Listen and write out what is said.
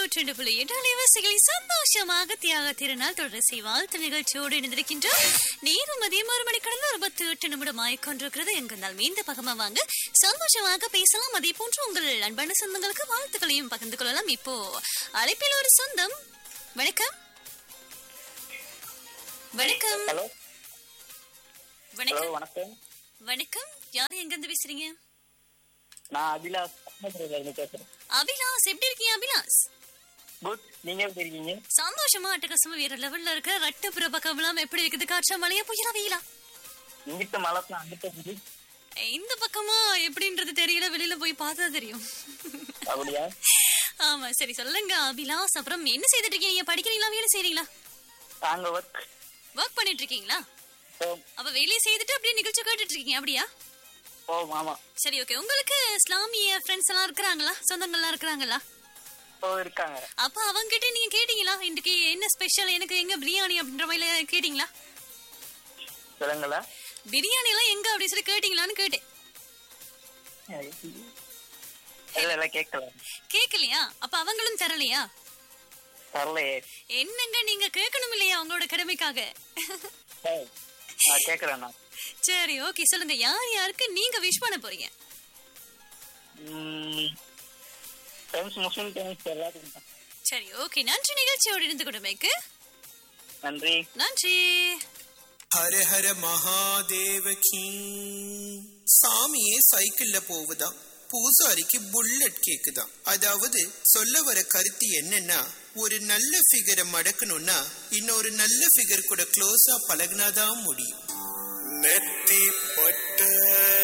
நூற்றி புள்ளி எட்டு அலைவரிசைகளை சந்தோஷமாக தியாக திருநாள் தொடர்ச்சி வாழ்த்து நிகழ்ச்சியோடு இணைந்திருக்கின்றோம் நேரம் மதியம் ஒரு மணி கடந்து அறுபத்தி எட்டு நிமிடம் ஆயிக்கொண்டிருக்கிறது எங்களால் மீந்த பக்கமா வாங்க சந்தோஷமாக பேசலாம் அதே போன்று உங்கள் அன்பான சொந்தங்களுக்கு வாழ்த்துக்களையும் பகிர்ந்து கொள்ளலாம் இப்போ அழைப்பில் ஒரு சொந்தம் வணக்கம் வணக்கம் ஹலோ ஹலோ வணக்கம் வணக்கம் வணக்கம் யார் எங்க இருந்து பேசுறீங்க நான் அபிலாஷ் அஹமதுல இருந்து பேசுறேன் அபிலாஸ் எப்படி இருக்கீங்க அபிலாஸ் குட் நீங்க எப்படி இருக்கீங்க சந்தோஷமா அட்டகாசமா வேற லெவல்ல இருக்க ரட்டு பிரபகம்லாம் எப்படி இருக்குது காற்றா மழையா புயலா வெயிலா இங்கிட்ட மழை தான் அங்கிட்ட புது இந்த பக்கமா எப்படின்றது தெரியல வெளியில போய் பார்த்தா தெரியும் அப்படியா ஆமா சரி சொல்லுங்க அபிலாஸ் அப்புறம் என்ன செய்துட்டு இருக்கீங்க படிக்கிறீங்களா வேலை செய்றீங்களா நாங்க ஒர்க் ஒர்க் பண்ணிட்டு இருக்கீங்களா ஓம் அப்ப வேலையை செய்துட்டு அப்படியே நிகழ்ச்சி கேட்டுட்டு இருக்கீங்க அப்படியா ஓ மாமா சரி ஓகே உங்களுக்கு இஸ்லாமிய ஃப்ரெண்ட்ஸ் எல்லாம் இருக்கிறாங்களா சொந்தங்கள்லாம் இருக்கிறாங்களா ஓ இருக்காங்க அப்ப அவங்க கிட்ட நீங்க கேட்டீங்களா இன்னைக்கு என்ன ஸ்பெஷல் எனக்கு எங்க பிரியாணி அப்படின்ற மாதிரி கேட்டீங்களா சொல்லுங்களா பிரியாணி எல்லாம் எங்க அப்படி சொல்லி கேட்டீங்களான்னு கேட்டேன் இல்ல இல்ல கேட்கல கேக்கலையா அப்ப அவங்களும் தரலையா தரலையே என்னங்க நீங்க கேட்கணும் இல்லையா உங்களோட கடமைக்காக ஏய், நான் கேட்கறேன் நான் சரி ஓகே சொல்லுங்க யார் யாருக்கு நீங்க விஷ் பண்ண போறீங்க ஃப்ரெண்ட்ஸ் முஸ்லீம் ஃப்ரெண்ட்ஸ் எல்லாத்துக்கும் தான். சரி ஓகே நன்றி நிகழ்ச்சியோடு இருந்து கொடுமைக்கு நன்றி நன்றி ஹர ஹர மகாதேவ கீ சாமியே சைக்கிள்ல போகுதாம் பூசாரிக்கு புல்லட் கேக்குதாம் அதாவது சொல்ல வர கருத்து என்னன்னா ஒரு நல்ல ஃபிகரை மடக்கணும்னா இன்னொரு நல்ல ஃபிகர் கூட க்ளோஸா பழகுனாதான் முடியும் நெத்தி பட்ட